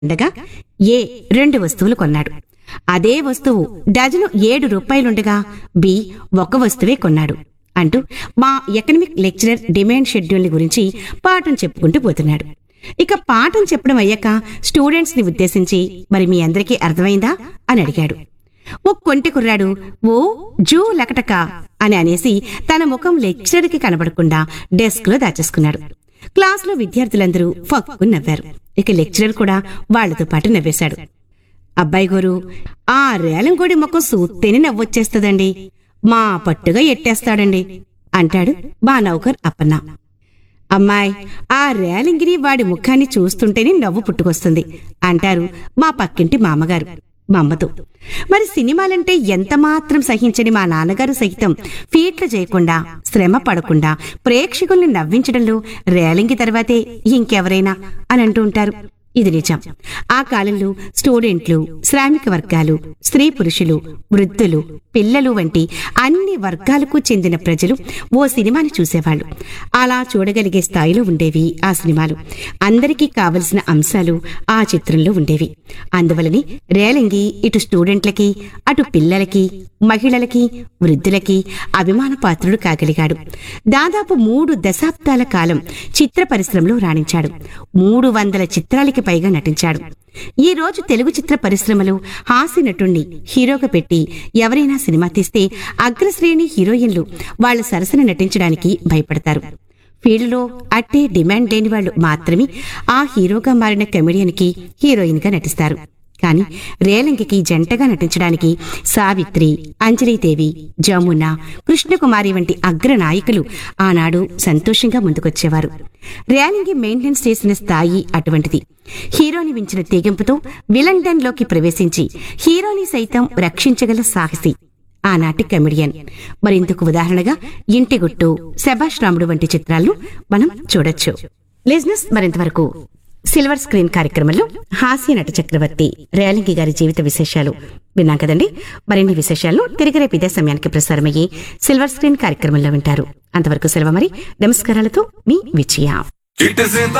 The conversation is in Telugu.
ఉండగా ఏ రెండు వస్తువులు కొన్నాడు అదే వస్తువు డజను ఏడు రూపాయలుండగా బి ఒక వస్తువే కొన్నాడు అంటూ మా ఎకనమిక్ లెక్చరర్ డిమాండ్ షెడ్యూల్ గురించి పాఠం చెప్పుకుంటూ పోతున్నాడు ఇక పాఠం చెప్పడం అయ్యాక స్టూడెంట్స్ ని ఉద్దేశించి మరి మీ అందరికీ అర్థమైందా అని అడిగాడు ఓ కొంటి కుర్రాడు ఓ జూ లకటక అని అనేసి తన ముఖం లెక్చరర్కి కనబడకుండా డెస్క్ లో దాచేసుకున్నాడు క్లాస్లో విద్యార్థులందరూ ఫక్కు నవ్వారు ఇక లెక్చరర్ కూడా వాళ్లతో పాటు నవ్వేశాడు అబ్బాయి గోరు ఆ రేలంగోడి ముఖం సూత్తేనే నవ్వొచ్చేస్తదండి మా పట్టుగా ఎట్టేస్తాడండి అంటాడు మా నౌకర్ అప్పన్న అమ్మాయి ఆ రేలంగిరి వాడి ముఖాన్ని చూస్తుంటేనే నవ్వు పుట్టుకొస్తుంది అంటారు మా పక్కింటి మామగారు మా అమ్మతో మరి సినిమాలంటే ఎంత మాత్రం సహించని మా నాన్నగారు సహితం ఫీట్లు చేయకుండా శ్రమ పడకుండా ప్రేక్షకుల్ని నవ్వించడంలో రేలంగి తర్వాతే ఇంకెవరైనా అని అంటూ ఉంటారు ఇది నిజం ఆ కాలంలో స్టూడెంట్లు శ్రామిక వర్గాలు స్త్రీ పురుషులు వృద్ధులు పిల్లలు వంటి అన్ని వర్గాలకు చెందిన ప్రజలు ఓ సినిమాని చూసేవాళ్ళు అలా చూడగలిగే స్థాయిలో ఉండేవి ఆ సినిమాలు అందరికీ కావలసిన అంశాలు ఆ చిత్రంలో ఉండేవి అందువలని రేలంగి ఇటు స్టూడెంట్లకి అటు పిల్లలకి మహిళలకి వృద్ధులకి అభిమాన పాత్రుడు కాగలిగాడు దాదాపు మూడు దశాబ్దాల కాలం చిత్ర పరిశ్రమలో రాణించాడు మూడు వందల చిత్రాలకి పైగా నటించాడు ఈ రోజు తెలుగు చిత్ర పరిశ్రమలో హాస్య నటుణ్ణి హీరోగా పెట్టి ఎవరైనా సినిమా తీస్తే అగ్రశ్రేణి హీరోయిన్లు వాళ్ళ సరసన నటించడానికి భయపడతారు ఫీల్డ్లో అట్టే డిమాండ్ లేని వాళ్ళు మాత్రమే ఆ హీరోగా మారిన కమెడియన్కి హీరోయిన్గా నటిస్తారు కానీ రేలంగికి జంటగా నటించడానికి సావిత్రి అంజలీదేవి జమున కృష్ణకుమారి వంటి అగ్ర నాయకులు ఆనాడు సంతోషంగా ముందుకొచ్చేవారు రేలంగి మెయింటెనెన్స్ చేసిన స్థాయి అటువంటిది హీరోని మించిన తెగింపుతో విలండన్లోకి ప్రవేశించి హీరోని సైతం రక్షించగల సాహసి ఆనాటి కమెడియన్ మరిందుకు ఉదాహరణగా ఇంటి గుట్టు శభాష్ రాముడు వంటి చిత్రాలను మనం చూడొచ్చు లిజినెస్ మరింతవరకు సిల్వర్ స్క్రీన్ కార్యక్రమంలో హాస్య నట చక్రవర్తి రేలంగి గారి జీవిత విశేషాలు విన్నాం కదండి మరిన్ని విశేషాలను తిరిగి రేపు ఇదే సమయానికి ప్రసారమయ్యే సిల్వర్ స్క్రీన్ కార్యక్రమంలో వింటారు అంతవరకు సెలవు మరి నమస్కారాలతో మీ విజయ చిట్ట సింత